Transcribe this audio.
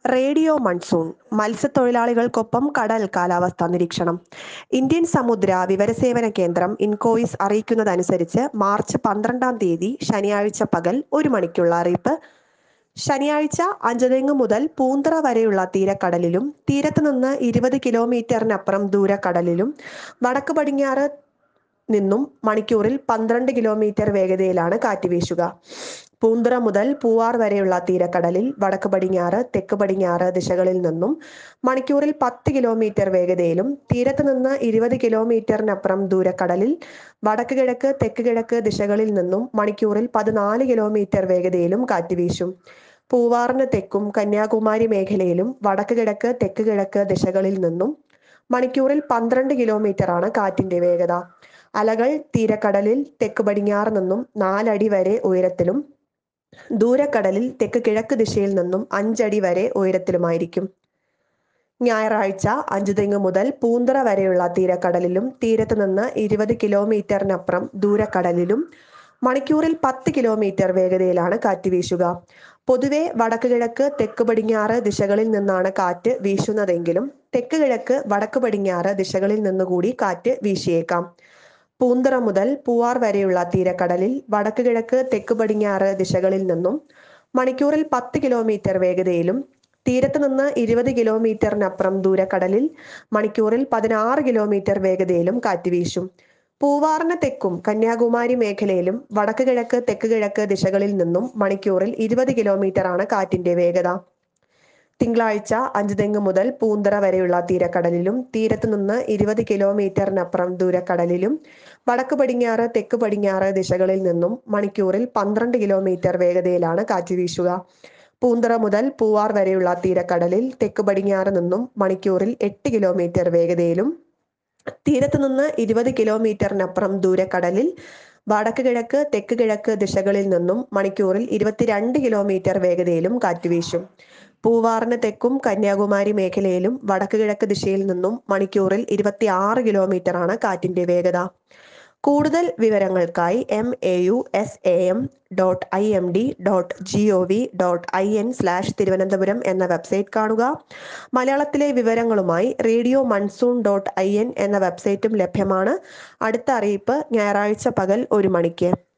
radio monsoon മത്സ്യത്തൊഴിലാളികൾക്കൊപ്പം കടൽ കാലാവസ്ഥാ നിരീക്ഷണം ഇന്ത്യൻ സമുദ്ര വിവരസേവന കേന്ദ്രം ഇൻകോയിസ് അറിയിക്കുന്നതനുസരിച്ച് മാർച്ച് പന്ത്രണ്ടാം തീയതി ശനിയാഴ്ച പകൽ ഒരു മണിക്കുള്ള അറിയിപ്പ് ശനിയാഴ്ച അഞ്ചുതെങ്ങ് മുതൽ പൂന്തറ വരെയുള്ള തീരക്കടലിലും തീരത്ത് നിന്ന് ഇരുപത് കിലോമീറ്ററിനപ്പുറം ദൂരക്കടലിലും വടക്ക് പടിഞ്ഞാറ് നിന്നും മണിക്കൂറിൽ പന്ത്രണ്ട് കിലോമീറ്റർ വേഗതയിലാണ് കാറ്റ് വീശുക പൂന്തുറ മുതൽ പൂവാർ വരെയുള്ള തീരക്കടലിൽ വടക്ക് പടിഞ്ഞാറ് തെക്ക് പടിഞ്ഞാറ് ദിശകളിൽ നിന്നും മണിക്കൂറിൽ പത്ത് കിലോമീറ്റർ വേഗതയിലും തീരത്ത് നിന്ന് ഇരുപത് കിലോമീറ്ററിനപ്പുറം ദൂരക്കടലിൽ വടക്ക് കിഴക്ക് തെക്ക് കിഴക്ക് ദിശകളിൽ നിന്നും മണിക്കൂറിൽ പതിനാല് കിലോമീറ്റർ വേഗതയിലും കാറ്റ് വീശും പൂവാറിന് തെക്കും കന്യാകുമാരി മേഖലയിലും വടക്ക് കിഴക്ക് തെക്ക് കിഴക്ക് ദിശകളിൽ നിന്നും മണിക്കൂറിൽ പന്ത്രണ്ട് കിലോമീറ്ററാണ് കാറ്റിന്റെ വേഗത അലകൾ തീരക്കടലിൽ തെക്ക് പടിഞ്ഞാറ് നിന്നും നാലടി വരെ ഉയരത്തിലും ദൂരക്കടലിൽ തെക്ക് കിഴക്ക് ദിശയിൽ നിന്നും അഞ്ചടി വരെ ഉയരത്തിലുമായിരിക്കും ഞായറാഴ്ച അഞ്ചുതെങ്ങ് മുതൽ പൂന്തറ വരെയുള്ള തീരക്കടലിലും തീരത്ത് നിന്ന് ഇരുപത് കിലോമീറ്ററിനപ്പുറം ദൂരക്കടലിലും മണിക്കൂറിൽ പത്ത് കിലോമീറ്റർ വേഗതയിലാണ് കാറ്റ് വീശുക പൊതുവെ വടക്ക് കിഴക്ക് തെക്ക് പടിഞ്ഞാറ് ദിശകളിൽ നിന്നാണ് കാറ്റ് വീശുന്നതെങ്കിലും തെക്ക് കിഴക്ക് വടക്ക് പടിഞ്ഞാറ് ദിശകളിൽ നിന്നുകൂടി കാറ്റ് വീശിയേക്കാം പൂന്തറ മുതൽ പൂവാർ വരെയുള്ള തീരക്കടലിൽ വടക്ക് കിഴക്ക് തെക്ക് പടിഞ്ഞാറ് ദിശകളിൽ നിന്നും മണിക്കൂറിൽ പത്ത് കിലോമീറ്റർ വേഗതയിലും തീരത്ത് നിന്ന് ഇരുപത് കിലോമീറ്ററിനപ്പുറം ദൂരക്കടലിൽ മണിക്കൂറിൽ പതിനാറ് കിലോമീറ്റർ വേഗതയിലും കാറ്റ് വീശും പൂവാറിന് തെക്കും കന്യാകുമാരി മേഖലയിലും വടക്ക് കിഴക്ക് തെക്ക് കിഴക്ക് ദിശകളിൽ നിന്നും മണിക്കൂറിൽ ഇരുപത് കിലോമീറ്ററാണ് കാറ്റിന്റെ വേഗത തിങ്കളാഴ്ച അഞ്ചുതെങ്ങ് മുതൽ പൂന്തറ വരെയുള്ള തീരക്കടലിലും തീരത്ത് നിന്ന് ഇരുപത് കിലോമീറ്ററിനപ്പുറം ദൂരക്കടലിലും വടക്ക് പടിഞ്ഞാറ് തെക്ക് പടിഞ്ഞാറ് ദിശകളിൽ നിന്നും മണിക്കൂറിൽ പന്ത്രണ്ട് കിലോമീറ്റർ വേഗതയിലാണ് കാറ്റ് വീശുക പൂന്തറ മുതൽ പൂവാർ വരെയുള്ള തീരക്കടലിൽ തെക്ക് പടിഞ്ഞാറ് നിന്നും മണിക്കൂറിൽ എട്ട് കിലോമീറ്റർ വേഗതയിലും തീരത്ത് നിന്ന് ഇരുപത് കിലോമീറ്ററിനപ്പുറം ദൂരക്കടലിൽ വടക്ക് കിഴക്ക് തെക്ക് കിഴക്ക് ദിശകളിൽ നിന്നും മണിക്കൂറിൽ ഇരുപത്തിരണ്ട് കിലോമീറ്റർ വേഗതയിലും കാറ്റ് വീശും പൂവാറിന് തെക്കും കന്യാകുമാരി മേഖലയിലും വടക്ക് കിഴക്ക് ദിശയിൽ നിന്നും മണിക്കൂറിൽ ഇരുപത്തി ആറ് കിലോമീറ്ററാണ് കാറ്റിന്റെ വേഗത കൂടുതൽ വിവരങ്ങൾക്കായി M A U S A M dot I M D dot G O V dot I N slash Thiruvananthapuram എന്ന വെബ്സൈറ്റ് കാണുക മലയാളത്തിലെ വിവരങ്ങളുമായി radio monsoon dot I N എന്ന വെബ്സൈറ്റും ലഭ്യമാണ് അടുത്ത അറിയിപ്പ് ഞായറാഴ്ച പകൽ ഒരു മണിക്ക്